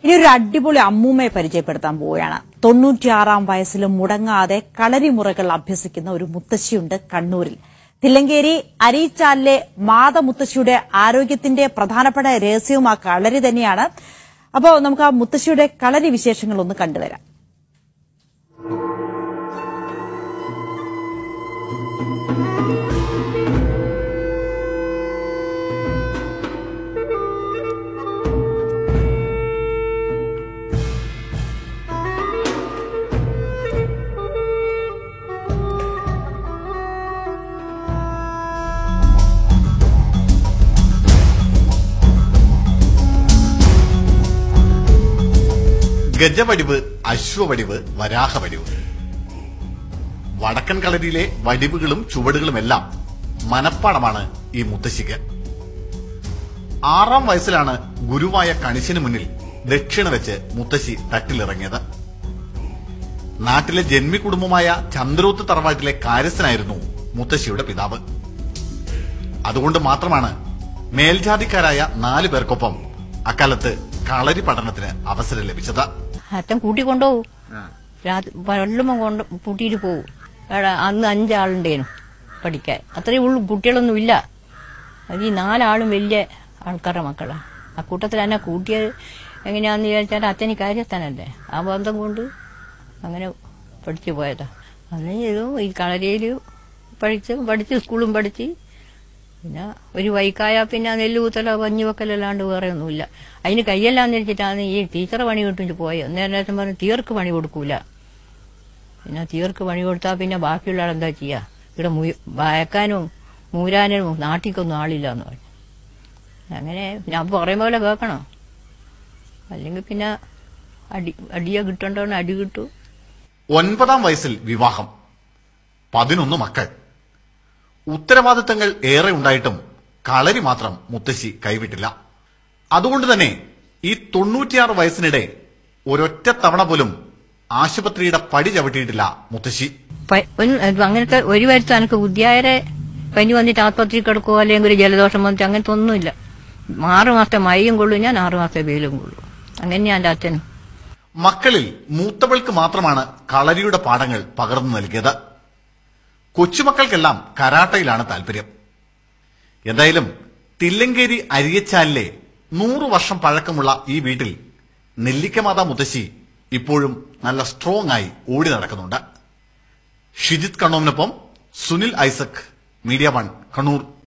ഇനി ഒരു അടിപൊളി അമ്മൂമ്മയെ പരിചയപ്പെടുത്താൻ പോവുകയാണ് തൊണ്ണൂറ്റിയാറാം വയസ്സിലും മുടങ്ങാതെ കളരിമുറകൾ അഭ്യസിക്കുന്ന ഒരു മുത്തശ്ശിയുണ്ട് കണ്ണൂരിൽ തില്ലങ്കേരി അരീച്ചാലിലെ മാതമുത്തശ്ശിയുടെ ആരോഗ്യത്തിന്റെ പ്രധാനപ്പെട്ട രഹസ്യവും ആ കളരി തന്നെയാണ് അപ്പോൾ നമുക്ക് ആ മുത്തശ്ശിയുടെ കളരി വിശേഷങ്ങൾ ഒന്ന് കണ്ടുവരാം ഗജവടിവ് അശ്വവടിവ് വരാഹവടിവ് വടക്കൻ കളരിയിലെ വടിവുകളും ചുവടുകളുമെല്ലാം മനപ്പാടമാണ് ഈ മുത്തശ്ശിക്ക് ആറാം വയസ്സിലാണ് ഗുരുവായ കണിശന് മുന്നിൽ ദക്ഷിണ വെച്ച് മുത്തശ്ശി തട്ടിലിറങ്ങിയത് നാട്ടിലെ ജന്മി കുടുംബമായ ചന്ദ്രോത്ത് തറവാട്ടിലെ കാര്യസ്ഥനായിരുന്നു മുത്തശ്ശിയുടെ പിതാവ് അതുകൊണ്ട് മാത്രമാണ് മേൽജാതിക്കാരായ നാലു പേർക്കൊപ്പം അക്കാലത്ത് കളരി പഠനത്തിന് അവസരം ലഭിച്ചത് അച്ഛൻ കൂട്ടിക്കൊണ്ടുപോകും രാത്രി വെള്ളുമ്പോ കൊണ്ട് കൂട്ടിയിട്ട് പോകും എടാ, അന്ന് അഞ്ചാളുണ്ടേനു പഠിക്കാൻ അത്രയേ ഉള്ളൂ കുട്ടികളൊന്നും ഇല്ല അത് ഈ നാലാളും വലിയ ആൾക്കാരുടെ മക്കളാണ് ആ കൂട്ടത്തിൽ എന്നെ കൂട്ടിയത് എങ്ങനെയാന്ന് വിചാരിച്ചാൽ അച്ഛന് കാര്യസ്ഥാനല്ലേ ആ ബന്ധം കൊണ്ട് അങ്ങനെ പഠിച്ചു പോയതാ അന്ന് ചെയ്തു ഈ കളരിയിൽ പഠിച്ച് പഠിച്ച് സ്കൂളും പഠിച്ച് പിന്നെ ഒരു വൈക്കായ പിന്നെ നെല്ല് കുത്തലോ പഞ്ഞു വെക്കലല്ലാണ്ട് വേറെ ഒന്നുമില്ല അതിന് കയ്യെല്ലാം തിരിച്ചിട്ടാണ് ഈ ടീച്ചറെ പണി കിട്ടിട്ട് പോയത് നേരം പറഞ്ഞു തീർക്ക് പണി കൊടുക്കൂല പിന്നെ തീർക്ക് പണി കൊടുത്താൽ പിന്നെ ബാക്കിയുള്ള ആളെന്താ ചെയ്യാ ഇവിടെ മുയ- വയക്കാനും മൂരാനും നാട്ടിക്കൊന്നും ആളില്ല എന്ന് പറഞ്ഞു അങ്ങനെ ഞാൻ പറയുന്ന പോലെ കേൾക്കണം അല്ലെങ്കിൽ പിന്നെ അടി അടിയെ കിട്ടണ്ടോന്ന് അടി കിട്ടു ഒൻപതാം വയസ്സിൽ വിവാഹം പതിനൊന്ന് മക്കൾ ഉത്തരവാദിത്തങ്ങൾ ഏറെ ഉണ്ടായിട്ടും കളരി മാത്രം മുത്തശ്ശി കൈവിട്ടില്ല അതുകൊണ്ട് തന്നെ ഈ തൊണ്ണൂറ്റിയാറ് വയസ്സിനിടെ ഒരൊറ്റ തവണ പോലും ആശുപത്രിയുടെ പടി ചവിട്ടിയിട്ടില്ല മുത്തശ്ശി പ- ഒരു- അത് അങ്ങനത്തെ ഒരു വരുത്തം എനിക്ക് ബുദ്ധിയായരെ പനി വന്നിട്ട് ആസ്പത്രി കിടക്കുവോ അല്ലെങ്കിൽ ഒരു ജലദോഷം വന്നിട്ട് അങ്ങനത്തെ ഒന്നുമില്ല ആറ് മാസത്തെ മയ്യും കൊള്ളും ഞാൻ ആറ് മാസത്തെ വെയിലും കൊള്ളും അങ്ങനെയാ എന്റെ അച്ഛനും മക്കളിൽ മൂത്തവൾക്ക് മാത്രമാണ് കളരിയുടെ പാഠങ്ങൾ പകർന്നു നൽകിയത് കൊച്ചുമക്കൾക്കെല്ലാം കരാട്ടയിലാണ് താല്പര്യം എന്തായാലും തില്ലങ്കേരി അരിയച്ചാലിലെ നൂറു വർഷം പഴക്കമുള്ള ഈ വീട്ടിൽ നെല്ലിക്കമാതാ മുത്തശ്ശി ഇപ്പോഴും നല്ല സ്ട്രോങ് ആയി ഓടി നടക്കുന്നുണ്ട് ഷിജിത് കണ്ണോമിനൊപ്പം സുനിൽ ഐസക് മീഡിയ വൺ കണ്ണൂർ